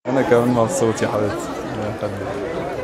انا كمان مبسوط يا حبيبتي الله يخليك.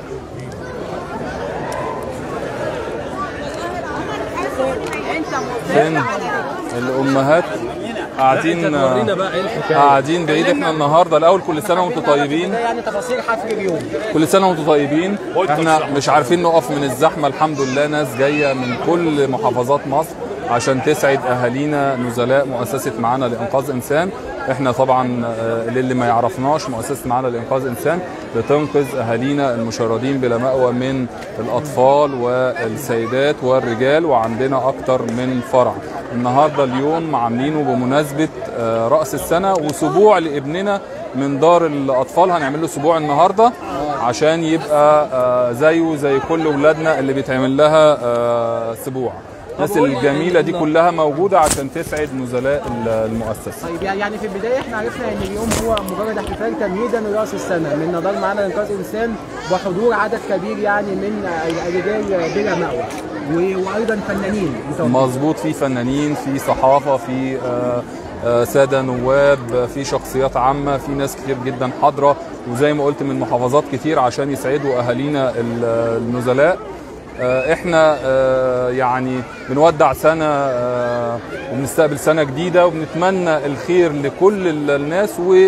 فين الامهات قاعدين ورينا بقى ايه الحكايه قاعدين بعيد احنا النهارده الاول كل سنه وانتم طيبين يعني تفاصيل حفل اليوم كل سنه وانتم طيبين احنا مش عارفين نقف من الزحمه الحمد لله ناس جايه من كل محافظات مصر عشان تسعد اهالينا نزلاء مؤسسه معانا لانقاذ انسان احنا طبعا آه، للي ما يعرفناش مؤسسه معانا لانقاذ انسان بتنقذ اهالينا المشردين بلا مأوى من الاطفال والسيدات والرجال وعندنا اكتر من فرع النهارده اليوم عاملينه بمناسبه آه، راس السنه وسبوع لابننا من دار الاطفال هنعمل له سبوع النهارده عشان يبقى آه، زيه زي كل ولادنا اللي بيتعمل لها آه، سبوع الناس الجميله دي كلها موجوده عشان تسعد نزلاء المؤسسه طيب يعني في البدايه احنا عرفنا ان اليوم هو مجرد احتفال تمهيدا لراس السنه من نضال معانا لانقاذ انسان وحضور عدد كبير يعني من الرجال بلا مأوى و- وايضا فنانين متوفرين. مظبوط في فنانين في صحافه في آه، آه، ساده نواب آه، في شخصيات عامه في ناس كتير جدا حاضره وزي ما قلت من محافظات كتير عشان يسعدوا اهالينا ال- النزلاء آه، احنا آه، يعني بنودع سنه آه، وبنستقبل سنه جديده وبنتمنى الخير لكل ال- الناس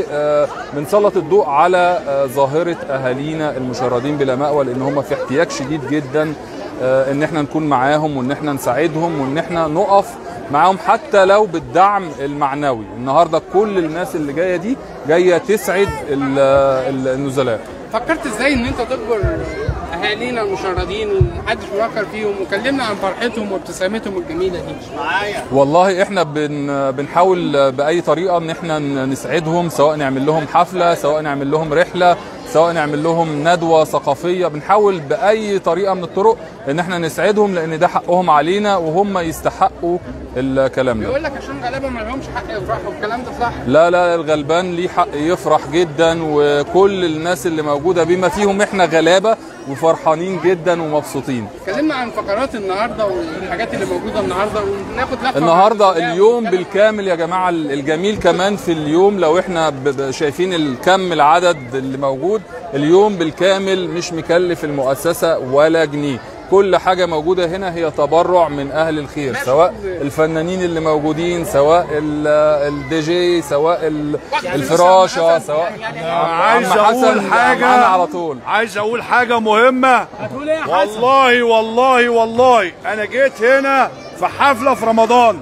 وبنسلط الضوء على آه، ظاهره اهالينا المشردين بلا مأوى لان هم في احتياج شديد جدا آه، ان احنا نكون معاهم وان احنا نساعدهم وان احنا نقف معاهم حتى لو بالدعم المعنوي النهارده كل الناس اللي جايه دي جايه تسعد ال- ال- النزلاء فكرت ازاي ان انت تجبر اهالينا المشردين ومحدش بيفكر فيهم وكلمنا عن فرحتهم وابتسامتهم الجميله دي والله احنا بن بنحاول باي طريقه ان احنا نسعدهم سواء نعمل لهم حفله سواء نعمل لهم رحله سواء نعمل لهم ندوه ثقافيه بنحاول باي طريقه من الطرق ان احنا نسعدهم لان ده حقهم علينا وهم يستحقوا الكلام ده بيقول لك عشان غلابه ما لهمش حق يفرحوا الكلام ده صح لا لا الغلبان ليه حق يفرح جدا وكل الناس اللي موجوده بما فيهم احنا غلابه وفرحانين جدا ومبسوطين اتكلمنا عن فقرات النهارده والحاجات اللي موجوده النهارده وناخد لفه النهارده عن النساء اليوم ونتكلم بالكامل يا جماعه الجميل كمان في اليوم لو احنا ب- ب- شايفين الكم العدد اللي موجود اليوم بالكامل مش مكلف المؤسسه ولا جنيه كل حاجة موجودة هنا هي تبرع من أهل الخير سواء الفنانين اللي موجودين سواء ال- الدي جي سواء ال- الفراشة سواء عايز عم اقول حسن حاجه معانا على طول عايز اقول حاجه مهمه هتقول ايه يا حسن؟ والله والله والله انا جيت هنا في حفله في رمضان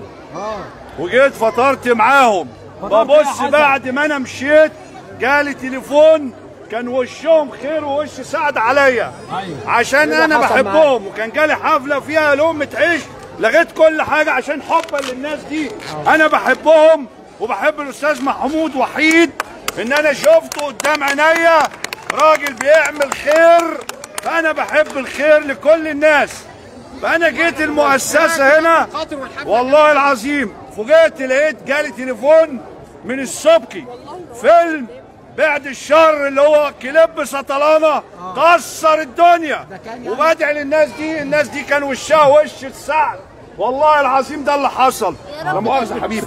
وجيت فطرت معاهم فطرت يا ببص حسن. بعد ما انا مشيت جالي تليفون كان وشهم خير ووش سعد عليا أيوة. عشان إيه اللي انا حصل بحبهم وكان جالي حفله فيها لقمه عيش لغيت كل حاجه عشان حبا للناس دي انا بحبهم وبحب الاستاذ محمود وحيد ان انا شفته قدام عينيا راجل بيعمل خير فانا بحب الخير لكل الناس فانا جيت المؤسسه هنا خاطر والحفله والله العظيم فوجئت لقيت جالي تليفون من السبكي فيلم بعد الشر اللي هو كليب سطلانه كسر الدنيا ده كان يعني- وبدعي للناس دي الناس دي كان وشها وش السعد والله العظيم ده اللي حصل لا مؤاخذه حبيبي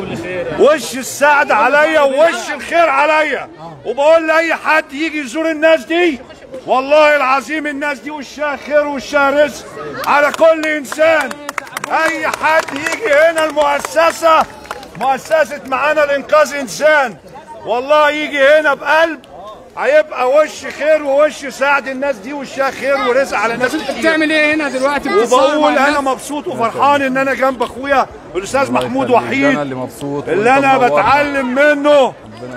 وش السعد عليا ووش الخير عليا وبقول لاي حد يجي يزور الناس دي والله العظيم الناس دي وشها خير ووشها رزق على كل انسان اي حد يجي هنا المؤسسه مؤسسه معانا لانقاذ انسان والله يجي هنا بقلب هيبقى وش خير ووش سعد الناس دي وشها خير ورزق على ناس كتير بتعمل ايه هنا دلوقتي بتتصور مع وبقول انا الناس؟ مبسوط وفرحان ان انا جنب اخويا الاستاذ محمود يخليك. ده وحيد أنا اللي مبسوط اللي وأنت انا منورنا. بتعلم منه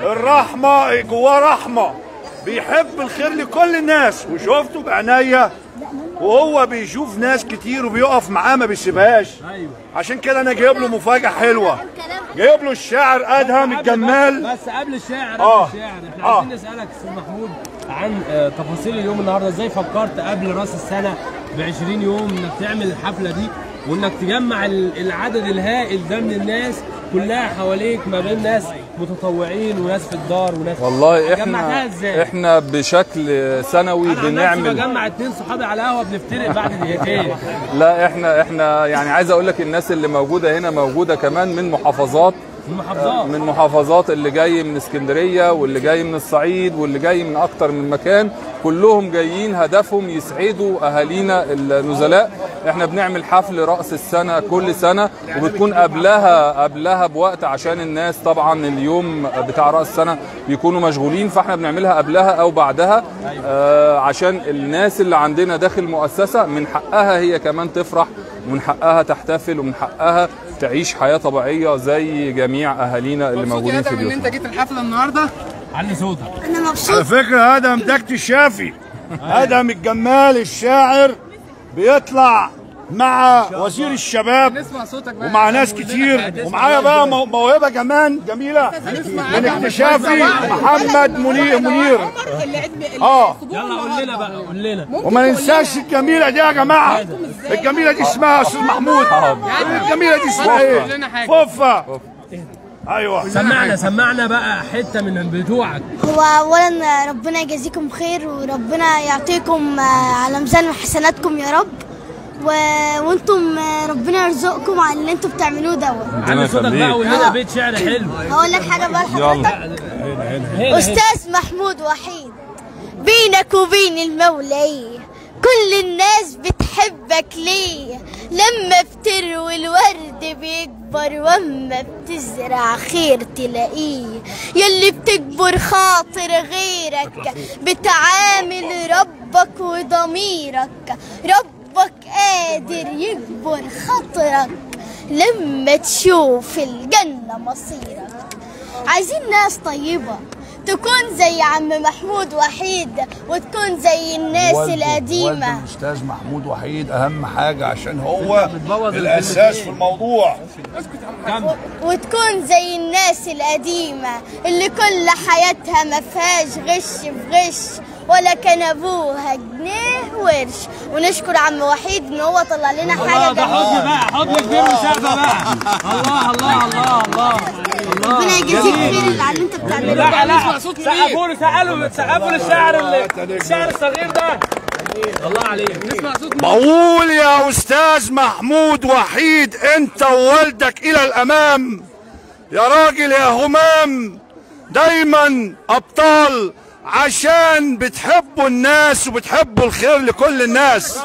الرحمه جواه رحمه بيحب الخير لكل الناس وشفته بعينيا وهو بيشوف ناس كتير وبيقف معاه ما بيسيبهاش ايوه عشان كده انا جايب له مفاجاه حلوه جايب له الشاعر ادهم الجمال بس قبل الشاعر قبل آه. الشاعر احنا آه. عايزين نسالك استاذ محمود عن آه، تفاصيل اليوم النهارده ازاي فكرت قبل راس السنه ب 20 يوم انك تعمل الحفله دي وانك تجمع ال- العدد الهائل ده من الناس كلها حواليك ما بين ناس متطوعين وناس في الدار وناس والله جمعتها احنا ازاي؟ احنا بشكل سنوي انا عن نفسي بنعمل بجمع اتنين صحابي على قهوه بنفترق بعد دقيقتين لا احنا احنا يعني عايز اقول لك الناس اللي موجوده هنا موجوده كمان من محافظات المحافظات من محافظات اللي جاي من اسكندريه واللي جاي من الصعيد واللي جاي من اكتر من مكان كلهم جايين هدفهم يسعدوا اهالينا النزلاء احنا بنعمل حفل راس السنه كل سنه وبتكون قبلها قبلها بوقت عشان الناس طبعا اليوم بتاع راس السنه بيكونوا مشغولين فاحنا بنعملها قبلها او بعدها آه عشان الناس اللي عندنا داخل المؤسسه من حقها هي كمان تفرح ومن حقها تحتفل ومن حقها تعيش حياه طبيعيه زي جميع اهالينا اللي مبسوط يا موجودين في ادم ان انت بيوتنا جيت الحفله النهارده علي صوتك انا على مبسوط فكرة ادم دكت الشافي ادم الجمال الشاعر بيطلع مع وزير الشباب نسمع صوتك بقى ومع ناس كتير ومعايا بقى مو- موهبة كمان جميلة من اكتشافي محمد منير منير اه يلا قول لنا بقى قول لنا وما ننساش الجميلة دي يا جماعة الجميلة دي اسمها استاذ محمود الجميلة دي اسمها قول ايه؟ لنا حاجة. فوفا ايوه سمعنا سمعنا بقى حته من بتوعك هو اولا ربنا يجازيكم خير وربنا يعطيكم آه، على ميزان حسناتكم يا رب و... وانتم آه، ربنا يرزقكم على اللي انتم بتعملوه دوت علي صوتك بقى قول لنا بيت شعر حلو هقول لك حاجه بقى لحضرتك هنا استاذ محمود وحيد بينك وبين المولى كل الناس بتحبك ليه لما بتروي الورد بيكبر واما بتزرع خير تلاقيه يلي بتكبر خاطر غيرك بتعامل ربك وضميرك ربك قادر يكبر خاطرك لما تشوف الجنة مصيرك عايزين ناس طيبة تكون زي عم محمود وحيد وتكون زي الناس والده- القديمة والده الاستاذ محمود وحيد اهم حاجه عشان هو الاساس في الموضوع وتكون زي الناس القديمة اللي كل حياتها ما فيهاش غش في غش ولا كان ابوها جنيه ورش ونشكر عم وحيد ان هو طلع لنا الله حاجة ده حضن جميلة بقى حضن كبير وسقفه بقى الله الله الله الله ربنا يجازيك خير على اللي انت بتعمله لا ده لا سقفوا له سقفوا سقفوا للشاعر اللي- الشاعر الصغير ده الله عليك نسمع صوت بقول يا استاذ محمود وحيد انت ووالدك الى الامام يا راجل يا همام دايما ابطال عشان بتحبوا الناس وبتحبوا الخير لكل الناس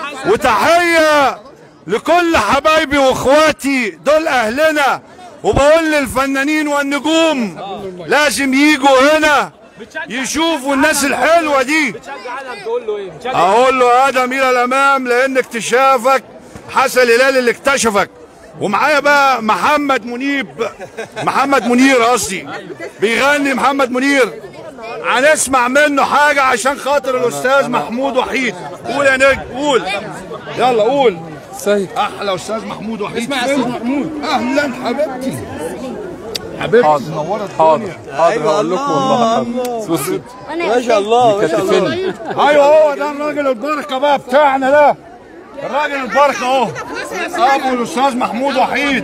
وتحية لكل حبايبي واخواتي دول اهلنا وبقول للفنانين والنجوم لازم يجوا هنا يشوفوا الناس الحلوة دي بتشجع ادم تقول له ايه بتشجع اقول له ادم الى الامام لان اكتشافك حسن هلال اللي اكتشفك ومعايا بقى محمد منيب محمد منير قصدي بيغني محمد منير هنسمع منه حاجة عشان خاطر الأستاذ محمود وحيد قول يا نجم قول يلا قول سيد أحلى أستاذ محمود وحيد اسمع يا استاذ محمود أهلا حبيبتي حبيبتي حاضر نورت حاضر حاضر هقول لكم والله بص ما شاء الله بيكتفني ايوه هو ده الراجل البركه بقى بتاعنا ده الراجل البركه اهو ابو الاستاذ محمود وحيد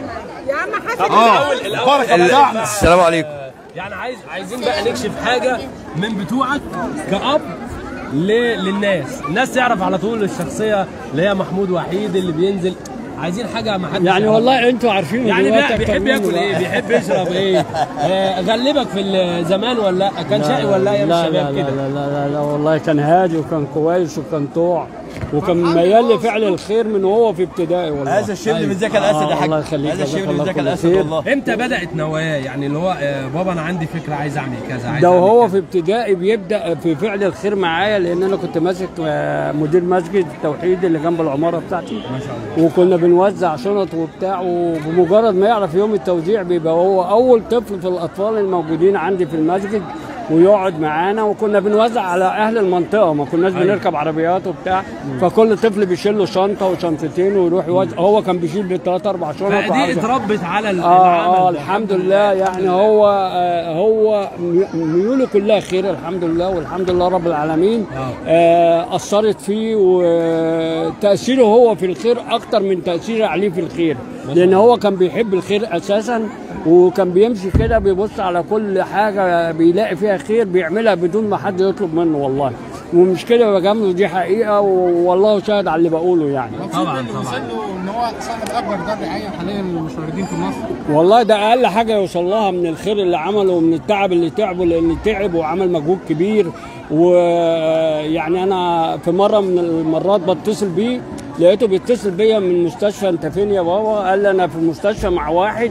اه البركه بتاعنا السلام عليكم يعني عايز عايزين بقى نكشف حاجه من بتوعك كأب ل... للناس الناس تعرف على طول الشخصيه اللي هي محمود وحيد اللي بينزل عايزين حاجه ما حدش يعني يعرفها. والله انتوا عارفين يعني دلوقتي بقى أكتر بيحب مني ياكل بقى. ايه بيحب يشرب ايه آه، غلبك في الزمان ولا لا كان شقي ولا ايام لا لا الشباب لا, كده لا, لا, لا, لا والله كان هادي وكان كويس وكان طوع وكان ميال لفعل الخير من وهو في ابتدائي والله هذا الشبل من ذاك الاسد يا آه، حاج الله يخليك هذا جزاك الشبل من الله ذاك كل الاسد خير. والله امتى بدات نواه يعني اللي هو آه، بابا انا عندي فكره عايز اعمل كذا عايز ده أعمل وهو كذا. في ابتدائي بيبدا في فعل الخير معايا لان انا كنت ماسك آه، مدير مسجد التوحيد اللي جنب العماره بتاعتي ما شاء الله وكنا بنوزع شنط وبتاع وبمجرد ما يعرف يوم التوزيع بيبقى هو اول طفل في الاطفال الموجودين عندي في المسجد ويقعد معانا وكنا بنوزع على اهل المنطقه ما كناش بنركب عربيات وبتاع فكل طفل بيشيل له شنطه وشنطتين ويروح يوزع هو كان بيشيل بالثلاث اربع شنط فدي وعاوز- اتربت على ال- اه اه العمل ده. الحمد لله يعني هو آه هو مي- ميوله كلها خير الحمد لله والحمد لله رب العالمين آه اثرت فيه وتاثيره هو في الخير اكتر من تاثيري عليه في الخير لان هو كان بيحب الخير اساسا وكان بيمشي كده بيبص على كل حاجه بيلاقي فيها خير بيعملها بدون ما حد يطلب منه والله ومش كده بجامله دي حقيقه والله شاهد على اللي بقوله يعني طبعا طبعا ان هو هو صاحب اكبر دار رعايه حاليا للمشردين في مصر والله ده اقل حاجه يوصل لها من الخير اللي عمله ومن التعب اللي تعبه لان تعب وعمل مجهود كبير ويعني انا في مره من المرات بتصل بيه لقيته بيتصل بيا من مستشفى انت فين يا بابا قال لي انا في المستشفى مع واحد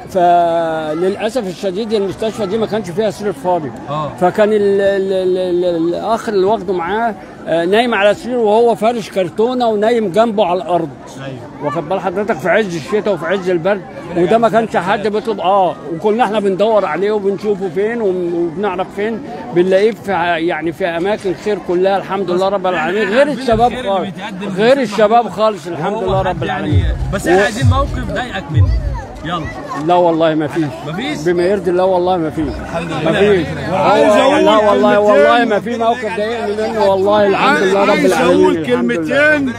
فللاسف الشديد المستشفى دي ما كانش فيها سرير فاضي آه. فكان ال ال ال ال الاخ اللي واخده معاه آه، نايم على سرير وهو فارش كرتونه ونايم جنبه على الارض واخد بال حضرتك في عز الشتاء وفي عز البرد وده ما كانش حد بيطلب اه وكنا احنا بندور عليه وبنشوفه فين وم- وبنعرف فين بنلاقيه في ع- يعني في اماكن خير كلها الحمد لله رب العالمين غير الشباب الخير اللي خالص بيتقدم غير للأستاذ الشباب محمود. خالص الحمد وهو لله حد رب يعني- العالمين بس احنا و- عايزين موقف ضايقك منه يلا لا والله ما فيش مفيش؟ بما يرضي الله والله ما فيش ما فيش عايز أقول لا والله كلمتين. والله ما في موقف ضايقني منه والله الحمد لله رب عايز العالمين اقول الحمد لله. كلمتين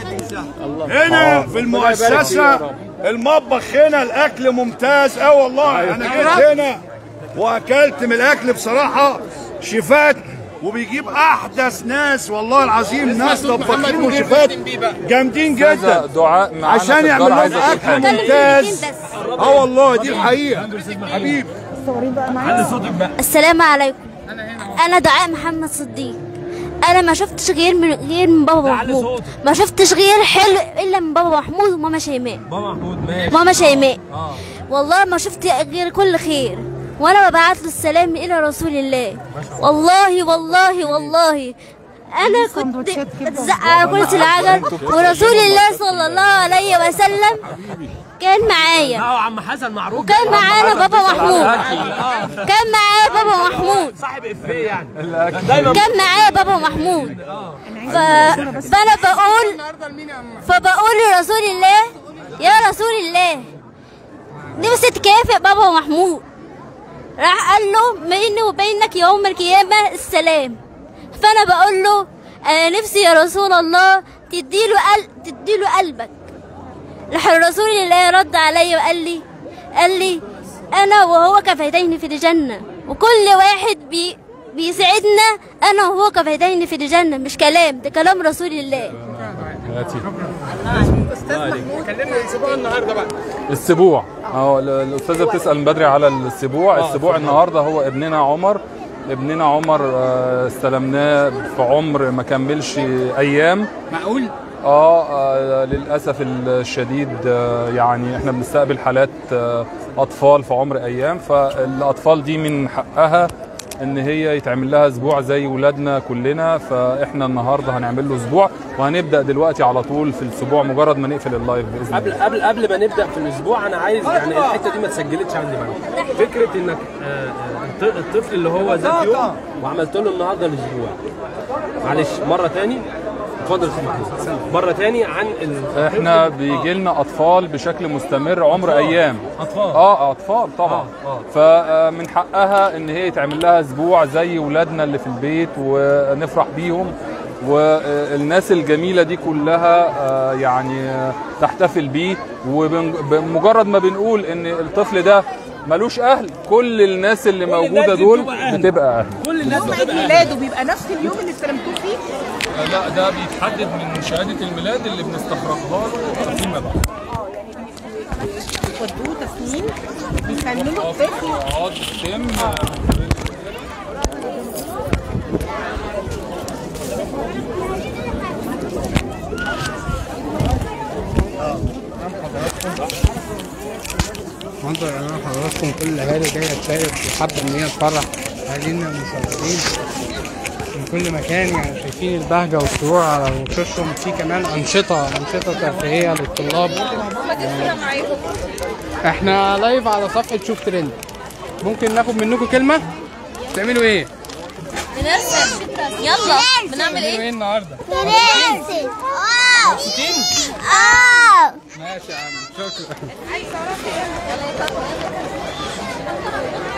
هنا آه. في ربنا يبارك فيه يا المؤسسه رب. المطبخ هنا الاكل ممتاز اه والله انا جيت هنا واكلت من الاكل بصراحه شيفات وبيجيب احدث ناس والله العظيم ناس أستاذ محمد طباخين منير وشيفات بيخدم بيه بقى. جامدين أستاذة جدا دعاء معانا عشان في يعمل الدار لهم عايزة تقول اكل حاجة. ممتاز اه والله دي الحقيقه حبيبي علي صوتك بقى السلام عليكم انا دعاء محمد صديق انا ما شفتش غير من غير من بابا تعالي محمود صوتك. ما شفتش غير حلو الا من بابا محمود وماما شيماء بابا محمود ماشي ماما شيماء اه والله ما شفت غير كل خير وانا ببعت له السلام الى رسول الله والله والله والله انا كنت بتزقع على كرسي العجل ورسول الله صلى الله عليه وسلم كان معايا اه عم حسن معروف وكان معانا بابا محمود كان معايا بابا محمود صاحب افيه يعني دايما كان معايا بابا محمود ف... فانا بقول النهارده لمين يا عم فبقول لرسول الله يا رسول الله نفسي تكافئ بابا محمود راح قال له بيني وبينك يوم القيامة السلام فأنا بقول له أنا نفسي يا رسول الله تديله قل... تديله قلبك راح رسول الله رد عليا وقال لي قال لي أنا وهو كفيتين في الجنة وكل واحد بي... بيسعدنا أنا وهو كفيتين في الجنة مش كلام ده كلام رسول الله كلمنا عن اسبوع النهارده بقى السبوع اه ال- الاستاذه بتسال من بدري على السبوع السبوع النهارده هو ابننا عمر ابننا عمر آه، استلمناه في عمر ما كملش ايام معقول اه آه، للاسف الشديد آه، يعني احنا بنستقبل حالات آه، اطفال في عمر ايام فالاطفال دي من حقها ان هي يتعمل لها اسبوع زي ولادنا كلنا فاحنا النهارده هنعمل له اسبوع وهنبدا دلوقتي على طول في الاسبوع مجرد ما نقفل اللايف باذن قبل الله قبل قبل ما نبدا في الاسبوع انا عايز يعني الحته دي ما اتسجلتش عندي معاك فكره انك آه، آه، الط- الطفل اللي هو ذات يوم وعملت له النهارده الاسبوع معلش مره تاني اتفضل يا استاذ محمود مره تاني عن ال- احنا بيجي لنا اطفال بشكل مستمر عمر ايام اطفال اه اطفال طبعا آه، آه. فمن حقها ان هي يتعمل لها اسبوع زي ولادنا اللي في البيت ونفرح بيهم والناس الجميله دي كلها آه، يعني آه، تحتفل بيه وبمجرد ما بنقول ان الطفل ده ملوش اهل كل الناس اللي الناس موجوده دي دول بتبقى أهل. بتبقى اهل كل الناس يوم عيد بتبقى ميلاده بيبقى نفس اليوم اللي استلمتوه فيه لا ده بيتحدد من شهاده الميلاد اللي بنستخرجها له فيما بعد بيودوه تسنيم بيسلموا الطفل اقعد تم منظر امام حضراتكم كل الاهالي جايه تشارك وحابه ان هي تفرح اهالينا المشردين من كل مكان يعني شايفين البهجه والسرور على وشوشهم في كمان انشطه انشطه ترفيهيه للطلاب احنا لايف على صفحه شوف ترند ممكن ناخد منكم كلمه بتعملوا ايه؟ بنرسم يلا بنعمل بتعملوا ايه النهارده؟ بنرسم مبسوطين؟ اه ماشي يا عم شكرا